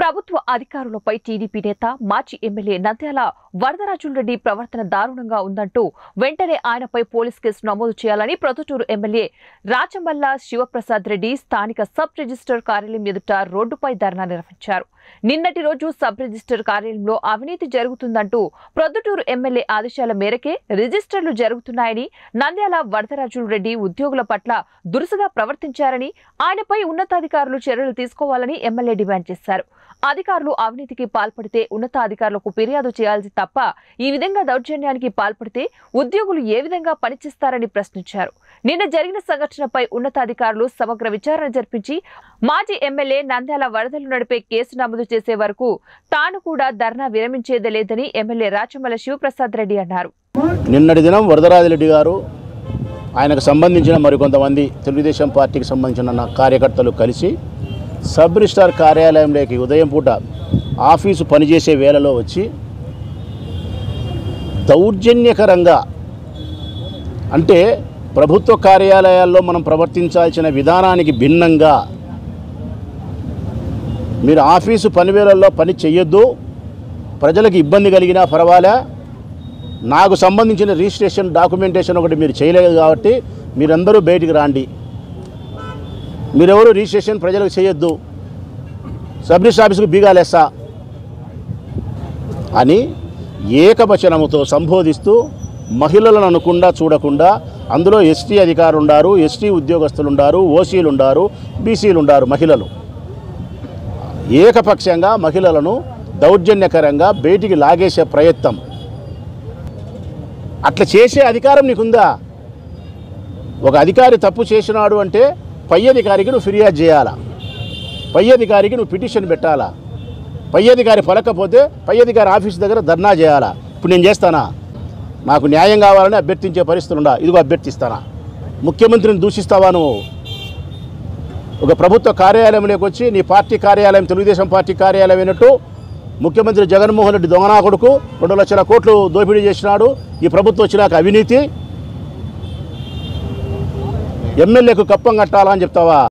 ప్రభుత్వ అధికారులపై టీడీపీ నేత మాజీ ఎమ్మెల్యే నంద్యాల వరదరాజులరెడ్డి ప్రవర్తన దారుణంగా ఉందంటూ వెంటనే ఆయనపై పోలీస్ కేసు నమోదు చేయాలని ప్రొద్దుటూరు ఎమ్మెల్యే రాచమల్ల శివప్రసాద్ రెడ్డి స్థానిక సబ్ రిజిస్టర్ కార్యాలయం ఎదుట రోడ్డుపై ధర్నా నిర్వహించారు నిన్నటి రోజు సబ్ రిజిస్టర్ కార్యాలయంలో అవినీతి జరుగుతుందంటూ ప్రొద్దుటూరు ఎమ్మెల్యే ఆదేశాల మేరకే రిజిస్టర్లు జరుగుతున్నాయని నంద్యాల వరదరాజుల రెడ్డి ఉద్యోగుల పట్ల దురుసుగా ప్రవర్తించారని ఆయనపై ఉన్నతాధికారులు చర్యలు తీసుకోవాలని ఎమ్మెల్యే డిమాండ్ చేశారు అధికారులు అవినీతికి పాల్పడితే ఉన్నతాధికారులకు ఫిర్యాదు చేయాల్సి తప్ప ఈ విధంగా దౌర్జన్యానికి పాల్పడితే ఉద్యోగులు ఏ విధంగా పనిచేస్తారని ప్రశ్నించారు నిన్న జరిగిన సంఘటనపై ఉన్నతాధికారులు సమగ్ర విచారణ జరిపించి మాజీ ఎమ్మెల్యే నంద్యాల వరదలు నడిపే కేసు నమోదు చేసే వరకు తాను కూడా ధర్నా విరమించేదే లేదని ఎమ్మెల్యే రాచమల్ల శివప్రసాద్ రెడ్డి అన్నారు నిన్నటి దినం వరదరాజిరెడ్డి గారు ఆయనకు సంబంధించిన మరికొంతమంది తెలుగుదేశం పార్టీకి సంబంధించిన నా కార్యకర్తలు కలిసి సబ్ రిజిస్టార్ కార్యాలయంలోకి ఉదయం పూట ఆఫీసు పనిచేసే వేళలో వచ్చి దౌర్జన్యకరంగా అంటే ప్రభుత్వ కార్యాలయాల్లో మనం ప్రవర్తించాల్సిన విధానానికి భిన్నంగా మీరు ఆఫీసు పని వేళల్లో పని చెయ్యొద్దు ప్రజలకు ఇబ్బంది కలిగినా పర్వాలే నాకు సంబంధించిన రిజిస్ట్రేషన్ డాక్యుమెంటేషన్ ఒకటి మీరు చేయలేదు కాబట్టి మీరందరూ బయటికి రాండి మీరెవరు రిజిస్ట్రేషన్ ప్రజలకు చేయొద్దు సబ్ రిజిస్టర్ ఆఫీసుకు బీగాలేస్తా అని ఏకవచనముతో సంబోధిస్తూ మహిళలను అనకుండా చూడకుండా అందులో ఎస్టీ అధికారులు ఉండారు ఎస్టీ ఉద్యోగస్తులు ఉండారు ఓసీలు ఉండారు బీసీలు ఉండారు మహిళలు ఏకపక్షంగా మహిళలను దౌర్జన్యకరంగా బయటికి లాగేసే ప్రయత్నం అట్లా చేసే అధికారం నీకుందా ఒక అధికారి తప్పు చేసినాడు అంటే పై అధికారికి నువ్వు ఫిర్యాదు చేయాలా పై అధికారికి నువ్వు పిటిషన్ పెట్టాలా పై అధికారి పలకపోతే పై అధికారి ఆఫీస్ దగ్గర ధర్నా చేయాలా ఇప్పుడు నేను చేస్తానా నాకు న్యాయం కావాలని అభ్యర్థించే పరిస్థితులు ఉండా ఇదిగో అభ్యర్థిస్తానా ముఖ్యమంత్రిని దూషిస్తావా నువ్వు ఒక ప్రభుత్వ కార్యాలయంలోకి వచ్చి నీ పార్టీ కార్యాలయం తెలుగుదేశం పార్టీ కార్యాలయం అయినట్టు ముఖ్యమంత్రి జగన్మోహన్ రెడ్డి దొంగనా కొడుకు రెండు లక్షల కోట్లు దోపిడీ చేసినాడు ఈ ప్రభుత్వం వచ్చినాక అవినీతి ఎమ్మెల్యేకు కప్పం కట్టాలా అని చెప్తావా